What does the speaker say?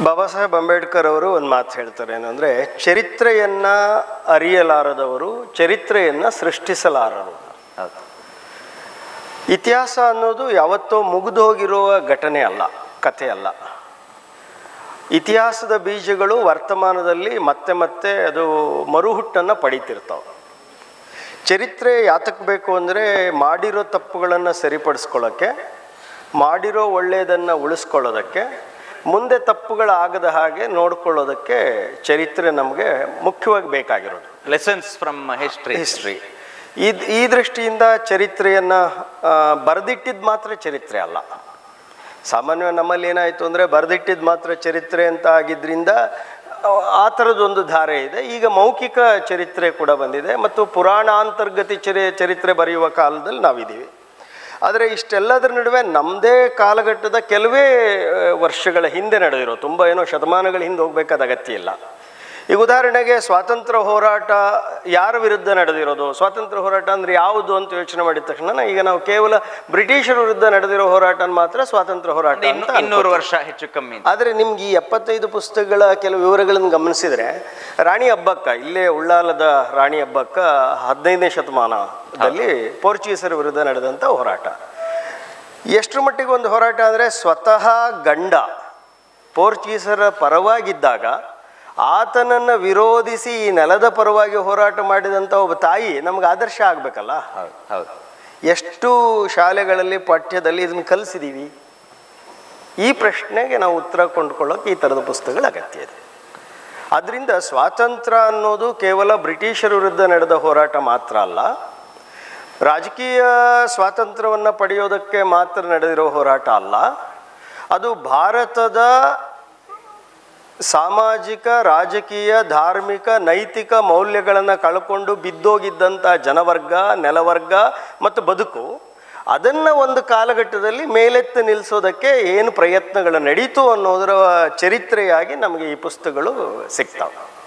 ಬಾಬಾ ಸಾಹೇಬ್ ಅಂಬೇಡ್ಕರ್ ಅವರು ಒಂದು ಮಾತು ಹೇಳ್ತಾರೆ ಏನಂದರೆ ಚರಿತ್ರೆಯನ್ನು ಅರಿಯಲಾರದವರು ಚರಿತ್ರೆಯನ್ನು ಸೃಷ್ಟಿಸಲಾರರು ಹೌದು ಇತಿಹಾಸ ಅನ್ನೋದು ಯಾವತ್ತೋ ಮುಗಿದು ಹೋಗಿರುವ ಘಟನೆ ಅಲ್ಲ ಕಥೆ ಅಲ್ಲ ಇತಿಹಾಸದ ಬೀಜಗಳು ವರ್ತಮಾನದಲ್ಲಿ ಮತ್ತೆ ಮತ್ತೆ ಅದು ಮರುಹುಟ್ಟನ್ನು ಪಡೀತಿರ್ತಾವೆ ಚರಿತ್ರೆ ಯಾತಕ್ಕೆ ಬೇಕು ಅಂದರೆ ಮಾಡಿರೋ ತಪ್ಪುಗಳನ್ನು ಸರಿಪಡಿಸ್ಕೊಳ್ಳೋಕ್ಕೆ ಮಾಡಿರೋ ಒಳ್ಳೆಯದನ್ನು ಉಳಿಸ್ಕೊಳ್ಳೋದಕ್ಕೆ ಮುಂದೆ ತಪ್ಪುಗಳಾಗದ ಹಾಗೆ ನೋಡ್ಕೊಳ್ಳೋದಕ್ಕೆ ಚರಿತ್ರೆ ನಮಗೆ ಮುಖ್ಯವಾಗಿ ಬೇಕಾಗಿರೋದು ಲೆಸನ್ಸ್ ಫ್ರಮ್ ಹಿಸ್ಟ್ರಿ ಹಿಸ್ಟ್ರಿ ಈ ಈ ದೃಷ್ಟಿಯಿಂದ ಚರಿತ್ರೆಯನ್ನು ಬರೆದಿಟ್ಟಿದ್ದು ಮಾತ್ರ ಚರಿತ್ರೆ ಅಲ್ಲ ಸಾಮಾನ್ಯವಾಗಿ ನಮ್ಮಲ್ಲಿ ಏನಾಯಿತು ಅಂದರೆ ಬರೆದಿಟ್ಟಿದ್ದು ಮಾತ್ರ ಚರಿತ್ರೆ ಅಂತ ಆಗಿದ್ದರಿಂದ ಆ, ಆ ಥರದೊಂದು ಧಾರೆ ಇದೆ ಈಗ ಮೌಖಿಕ ಚರಿತ್ರೆ ಕೂಡ ಬಂದಿದೆ ಮತ್ತು ಪುರಾಣಾಂತರ್ಗತಿ ಚರಿ ಚರಿತ್ರೆ ಬರೆಯುವ ಕಾಲದಲ್ಲಿ ನಾವಿದ್ದೀವಿ ಆದರೆ ಇಷ್ಟೆಲ್ಲದರ ನಡುವೆ ನಮ್ಮದೇ ಕಾಲಘಟ್ಟದ ಕೆಲವೇ ಆ, ವರ್ಷಗಳ ಹಿಂದೆ ನಡೆದಿರೋ ತುಂಬ ಏನೋ ಶತಮಾನಗಳ ಹಿಂದೆ ಹೋಗಬೇಕಾದ ಅಗತ್ಯ ಇಲ್ಲ ಈಗ ಉದಾಹರಣೆಗೆ ಸ್ವಾತಂತ್ರ್ಯ ಹೋರಾಟ ಯಾರ ವಿರುದ್ಧ ನಡೆದಿರೋದು ಸ್ವಾತಂತ್ರ್ಯ ಹೋರಾಟ ಅಂದರೆ ಯಾವುದು ಅಂತ ಯೋಚನೆ ಮಾಡಿದ ತಕ್ಷಣ ಈಗ ನಾವು ಕೇವಲ ಬ್ರಿಟಿಷರ ವಿರುದ್ಧ ನಡೆದಿರೋ ಹೋರಾಟ ಮಾತ್ರ ಸ್ವಾತಂತ್ರ್ಯ ಹೋರಾಟ ಅಂತ ಇನ್ನೂರು ಅನ್ಕೋತೀವಿ. ವರ್ಷ ಹೆಚ್ಚು ಕಮ್ಮಿ ಆದರೆ ನಿಮ್ಗೆ ಈ ಎಪ್ಪತ್ತೈದು ಪುಸ್ತಕಗಳ ಕೆಲವು ವಿವರಗಳನ್ನು ಗಮನಿಸಿದರೆ ರಾಣಿ ಹಬ್ಬಕ್ಕ ಇಲ್ಲೇ ಉಳ್ಳಾಲದ ರಾಣಿ ಹಬ್ಬಕ್ಕ ಹದಿನೈದನೇ ಶತಮಾನದಲ್ಲಿ ಪೋರ್ಚುಗೀಸರ ವಿರುದ್ಧ ನಡೆದಂಥ ಹೋರಾಟ ಎಷ್ಟರ ಮಟ್ಟಿಗೆ ಒಂದು ಹೋರಾಟ ಅಂದರೆ ಸ್ವತಃ ಗಂಡ ಪೋರ್ಚುಗೀಸರ ಪರವಾಗಿದ್ದಾಗ ಆತನನ್ನು ವಿರೋಧಿಸಿ ಈ ನೆಲದ ಪರವಾಗಿ ಹೋರಾಟ ಮಾಡಿದಂಥ ಒಬ್ಬ ತಾಯಿ ನಮ್ಗೆ ಆದರ್ಶ ಆಗಬೇಕಲ್ಲ ಹೌದು ಹೌದು ಎಷ್ಟು ಶಾಲೆಗಳಲ್ಲಿ ಪಠ್ಯದಲ್ಲಿ ಇದನ್ನು ಕಲಿಸಿದ್ದೀವಿ ಈ ಪ್ರಶ್ನೆಗೆ ನಾವು ಉತ್ತರ ಕೊಂಡ್ಕೊಳ್ಳೋಕೆ ಈ ಥರದ ಪುಸ್ತಕಗಳ ಅಗತ್ಯ ಇದೆ ಅದರಿಂದ ಸ್ವಾತಂತ್ರ್ಯ ಅನ್ನೋದು ಕೇವಲ ಬ್ರಿಟಿಷರ ವಿರುದ್ಧ ನಡೆದ ಹೋರಾಟ ಮಾತ್ರ ಅಲ್ಲ ರಾಜಕೀಯ ಸ್ವಾತಂತ್ರ್ಯವನ್ನು ಪಡೆಯೋದಕ್ಕೆ ಮಾತ್ರ ನಡೆದಿರೋ ಹೋರಾಟ ಅಲ್ಲ ಅದು ಭಾರತದ ಸಾಮಾಜಿಕ ರಾಜಕೀಯ ಧಾರ್ಮಿಕ ನೈತಿಕ ಮೌಲ್ಯಗಳನ್ನು ಕಳ್ಕೊಂಡು ಬಿದ್ದೋಗಿದ್ದಂಥ ಜನವರ್ಗ ನೆಲವರ್ಗ ಮತ್ತು ಬದುಕು ಅದನ್ನು ಒಂದು ಕಾಲಘಟ್ಟದಲ್ಲಿ ಮೇಲೆತ್ತು ನಿಲ್ಲಿಸೋದಕ್ಕೆ ಏನು ಪ್ರಯತ್ನಗಳು ನಡೀತು ಅನ್ನೋದರ ಚರಿತ್ರೆಯಾಗಿ ನಮಗೆ ಈ ಪುಸ್ತಕಗಳು ಸಿಗ್ತಾವೆ